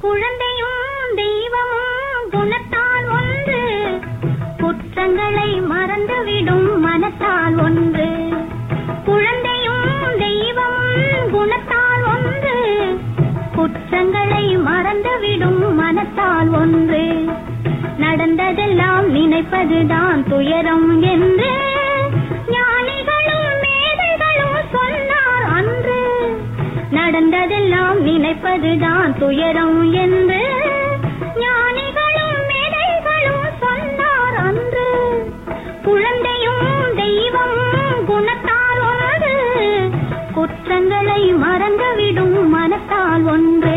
குழந்தையும் தெய்வமும் குணத்தால் ஒன்று குற்றங்களை மறந்துவிடும் மனத்தால் ஒன்று குழந்தையும் தெய்வமும் குணத்தால் ஒன்று குற்றங்களை மறந்துவிடும் மனத்தால் ஒன்று நடந்ததெல்லாம் நினைப்பதுதான் துயரம் என்று ஞானிகளும் மேதைகளும் சொன்னார் அன்று நடந்ததெல்லாம் நினைப்பதுதான் துயரம் என்று ஞானிகளும் மேதைகளும் சொன்னார் அன்று குழந்தையும் தெய்வம் குணத்தால் ஒன்று குற்றங்களை மறந்துவிடும் மனத்தால் ஒன்று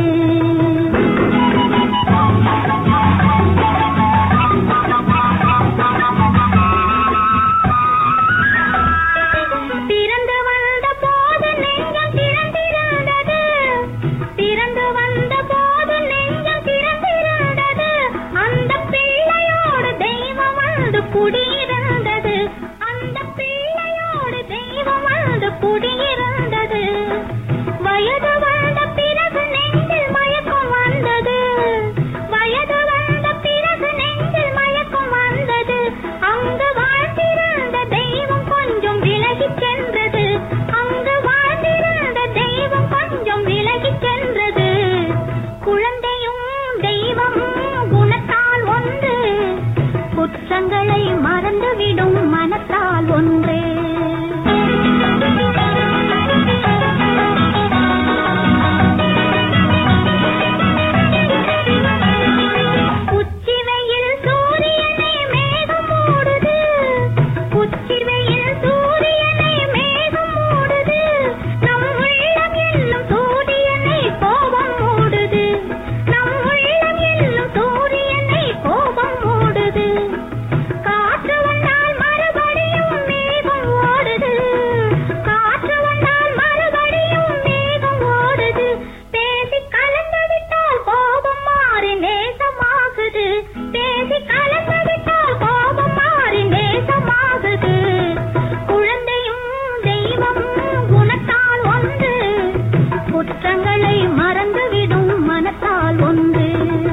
பிறந்து வந்த போது நெஞ்சம் திறந்திருந்தது பிறந்து வந்த போது நெஞ்சம் திறந்திருந்தது அந்த பிள்ளையோடு தெய்வம் வந்து குடியிருந்தது அந்த பிள்ளையோடு தெய்வம் வந்து குடியிருந்தது வயது வந்த பிறகு நெஞ்சில் மயக்கம் வந்தது வயது வந்த பிறகு நெஞ்சில் மயக்கம் வந்தது அங்கு வாழ்ந்திருந்த தெய்வம் கொஞ்சம் விலகிச் சென்றது அங்கு வாழ்ந்திருந்த தெய்வம் கொஞ்சம் விலகிச் சென்றது குழந்தையும் தெய்வம் குணத்தால் ஒன்று குற்றங்களை மறந்துவிடும் மனத்தால் ஒன்று உச்சி வெயில் சூரியனை மேகம் மூடுது உச்சி வெயில் சூரியனை மேகம் மூடுது நம் உள்ளம் என்னும் சூரியனை கோபம் மூடுது நம் உள்ளம் என்னும் சூரியனை கோபம் மூடுது காற்று வந்தால் மறுபடியும் மேகம் ஓடுது காற்று வந்தால் மறுபடியும் மேகம் ஓடுது பேசி கலந்து விட்டால் கோபம் மாறி நேசமாகுது பேசி கலந்து விட்டால் கோபம் மாறி நேசமாகுது குழந்தையும் தெய்வம் குணத்தால் ஒன்று குற்றங்களை மறந்துவிடும் மனத்தால் ஒன்று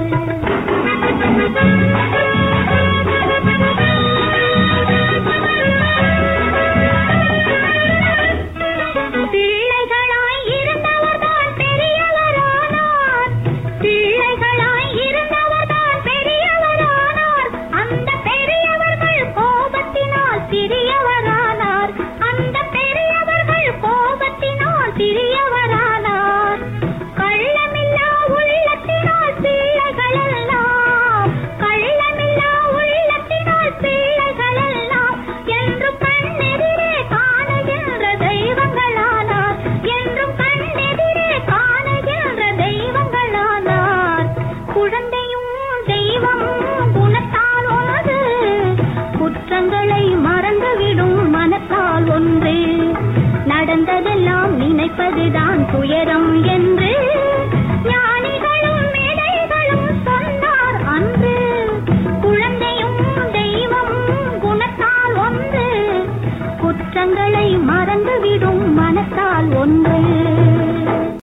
பிள்ளைகளாய் இருந்தவர்தான் பெரியவரானார் பிள்ளைகளாய் இருந்தவர்தான் பெரியவரானார் அந்த பெரியவர்கள் கோபத்தினால் சிறியவரானார் அந்த பெரியவர்கள் கோபத்தினால் சிறியவரானார் கள்ளமில்லா உள்ளத்தினால் பிள்ளைகள் எல்லாம் கள்ளமில்லா உள்ளத்தினால் பிள்ளைகள் எல்லாம் என்று கண்ணெதிரே காணுகின்ற தெய்வங்களானார் என்றும் கண்ணெதிரே காணுகின்ற தெய்வங்களானார் குழந்தையும் தெய்வம் குணத்தால் ஒன்று குற்றங்களை மறந்துவிடும் மனத்தால் ஒன்று நடந்ததெல்லாம் நினைப்பதுதான் துயரம் என்று ஞானிகளும் மேதைகளும் சொன்னார் அன்று குழந்தையும் தெய்வம் குணத்தால் ஒன்று குற்றங்களை மறந்துவிடும் மனத்தால் ஒன்று